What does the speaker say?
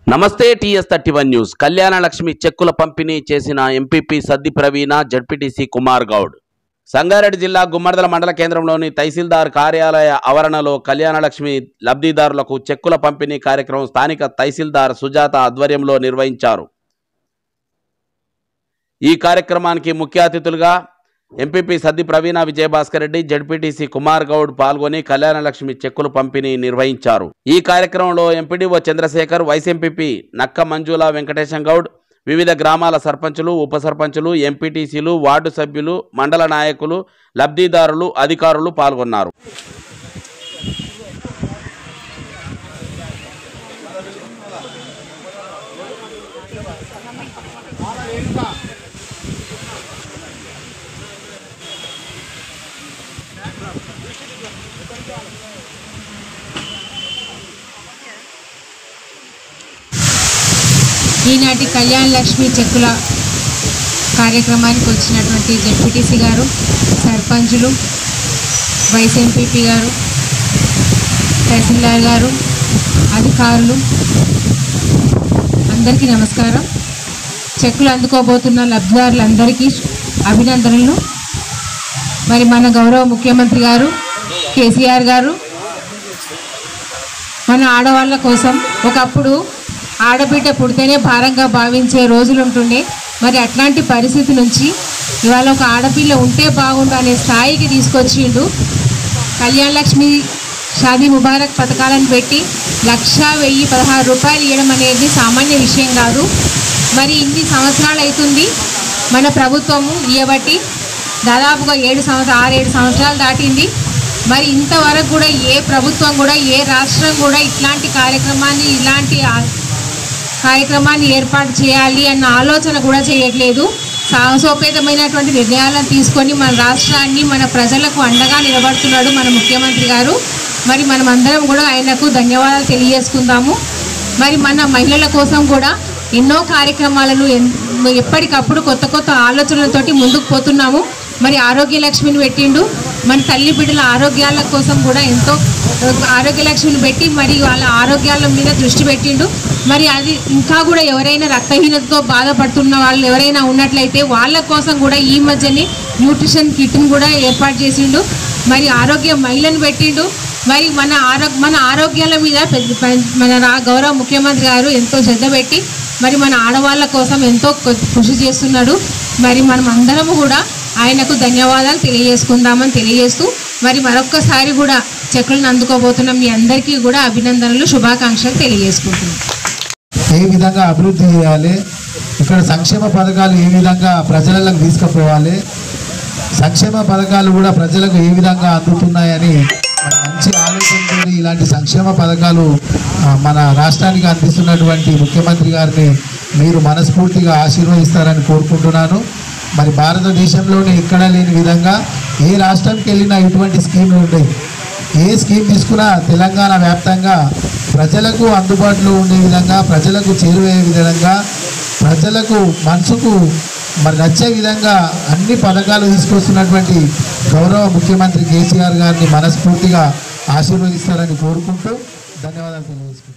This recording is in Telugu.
నమస్తే టీఎస్ థర్టీ వన్ న్యూస్ కళ్యాణ లక్ష్మి చెక్కుల పంపిణీ చేసిన ఎంపీపీ సద్ది ప్రవీణ జడ్పీటీసీ కుమార్ గౌడ్ సంగారెడ్డి జిల్లా గుమ్మడిదల మండల కేంద్రంలోని తహసీల్దార్ కార్యాలయ ఆవరణలో కళ్యాణ లక్ష్మి లబ్ధిదారులకు చెక్కుల పంపిణీ కార్యక్రమం స్థానిక తహసీల్దార్ సుజాత ఆధ్వర్యంలో నిర్వహించారు ఈ కార్యక్రమానికి ముఖ్య అతిథులుగా ఎంపీపీ సద్ది ప్రవీణ విజయభాస్కర్ రెడ్డి జడ్పీటీసీ కుమార్ గౌడ్ పాల్గొని కళ్యాణ లక్ష్మి చెక్కులు పంపిణీ నిర్వహించారు ఈ కార్యక్రమంలో ఎంపీడీఓ చంద్రశేఖర్ వైస్ ఎంపీపీ నక్క మంజుల వెంకటేశం గౌడ్ వివిధ గ్రామాల సర్పంచులు ఉప సర్పంచులు ఎంపీటీసీలు వార్డు సభ్యులు మండల నాయకులు లబ్ధిదారులు అధికారులు పాల్గొన్నారు ఈనాటి కళ్యాణ లక్ష్మి చెక్కుల కార్యక్రమానికి వచ్చినటువంటి జడ్పీటీసీ గారు సర్పంచులు వైస్ ఎంపీపీ గారు తహసీల్దార్ గారు అధికారులు అందరికీ నమస్కారం చెక్కులు అందుకోబోతున్న లబ్ధిదారులందరికీ అభినందనలు మరి మన గౌరవ ముఖ్యమంత్రి గారు కేసీఆర్ గారు మన ఆడవాళ్ళ కోసం ఒకప్పుడు ఆడబిడ్డ పుడితేనే భారంగా భావించే రోజులు ఉంటుండే మరి అట్లాంటి పరిస్థితి నుంచి ఇవాళ ఒక ఆడపిల్ల ఉంటే బాగుండు అనే స్థాయికి తీసుకొచ్చిండు కళ్యాణ లక్ష్మి షాదీ ముబారక్ పథకాలను పెట్టి లక్ష వెయ్యి పదహారు రూపాయలు ఇవ్వడం అనేది సామాన్య విషయం కాదు మరి ఇన్ని సంవత్సరాలు అవుతుంది మన ప్రభుత్వము ఇవ్వబట్టి దాదాపుగా ఏడు సంవత్సరాలు ఆరేడు సంవత్సరాలు దాటింది మరి ఇంతవరకు కూడా ఏ ప్రభుత్వం కూడా ఏ రాష్ట్రం కూడా ఇట్లాంటి కార్యక్రమాన్ని ఇలాంటి ఆ- కార్యక్రమాన్ని ఏర్పాటు చేయాలి అన్న ఆలోచన కూడా చేయట్లేదు సాహసోపేతమైనటువంటి నిర్ణయాలను తీసుకొని మన రాష్ట్రాన్ని మన ప్రజలకు అండగా నిలబడుతున్నాడు మన ముఖ్యమంత్రి గారు మరి మనం అందరం కూడా ఆయనకు ధన్యవాదాలు తెలియజేసుకుందాము మరి మన మహిళల కోసం కూడా ఎన్నో కార్యక్రమాలను ఎన్- ఎప్పటికప్పుడు కొత్త కొత్త ఆలోచనలతోటి ముందుకు పోతున్నాము మరి ఆరోగ్య లక్ష్మిని పెట్టిండు మన తల్లి బిడ్డల ఆరోగ్యాల కోసం కూడా ఎంతో ఆ, ఆరోగ్య లక్ష్మిని పెట్టి మరి వాళ్ళ ఆరోగ్యాల మీద దృష్టి పెట్టిండు మరి అది ఇంకా కూడా ఎవరైనా రక్తహీనతతో బాధపడుతున్న వాళ్ళు ఎవరైనా ఉన్నట్లయితే వాళ్ళ కోసం కూడా ఈ మధ్యనే న్యూట్రిషన్ కిట్ని కూడా ఏర్పాటు చేసిండు మరి ఆరోగ్య మహిళను పెట్టిండు మరి మన ఆరోగ్య మన ఆరోగ్యాల మీద పెద్ద పెద్ద- మన రా- గౌరవ ముఖ్యమంత్రి గారు ఎంతో శ్రద్ధ పెట్టి మరి మన ఆడవాళ్ళ కోసం ఎంతో కొ- కృషి చేస్తున్నాడు మరి మనం అందరము కూడా ఆయనకు ధన్యవాదాలు తెలియజేసుకుందామని తెలియజేస్తూ మరి మరొక్కసారి కూడా చెక్కులను అందుకోబోతున్న మీ అందరికీ కూడా అభినందనలు శుభాకాంక్షలు తెలియజేసుకుంటున్నాం ఏ విధంగా అభివృద్ధి చేయాలి ఇక్కడ సంక్షేమ పథకాలు ఏ విధంగా ప్రజలకు తీసుకుపోవాలి సంక్షేమ పథకాలు కూడా ప్రజలకు ఏ విధంగా అందుతున్నాయని మరి మంచి ఆలోచనతో ఇలాంటి సంక్షేమ పథకాలు ఆ, మన రాష్ట్రానికి అందిస్తున్నటువంటి ముఖ్యమంత్రి గారిని మీరు మనస్ఫూర్తిగా ఆశీర్వదిస్తారని కోరుకుంటున్నాను మరి భారతదేశంలోనే ఎక్కడా లేని విధంగా ఏ రాష్ట్రంకి వెళ్ళినా ఇటువంటి స్కీమ్లు ఉంటాయి ఏ స్కీమ్ తీసుకున్నా తెలంగాణ వ్యాప్తంగా ప్రజలకు అందుబాటులో ఉండే విధంగా ప్రజలకు చేరువయ్యే విధంగా ప్రజలకు మనసుకు మరి నచ్చే విధంగా అన్ని పథకాలు తీసుకొస్తున్నటువంటి గౌరవ ముఖ్యమంత్రి కేసీఆర్ గారిని మనస్ఫూర్తిగా ఆశీర్వదిస్తారని కోరుకుంటూ ధన్యవాదాలు తెలియజేసుకుంటాను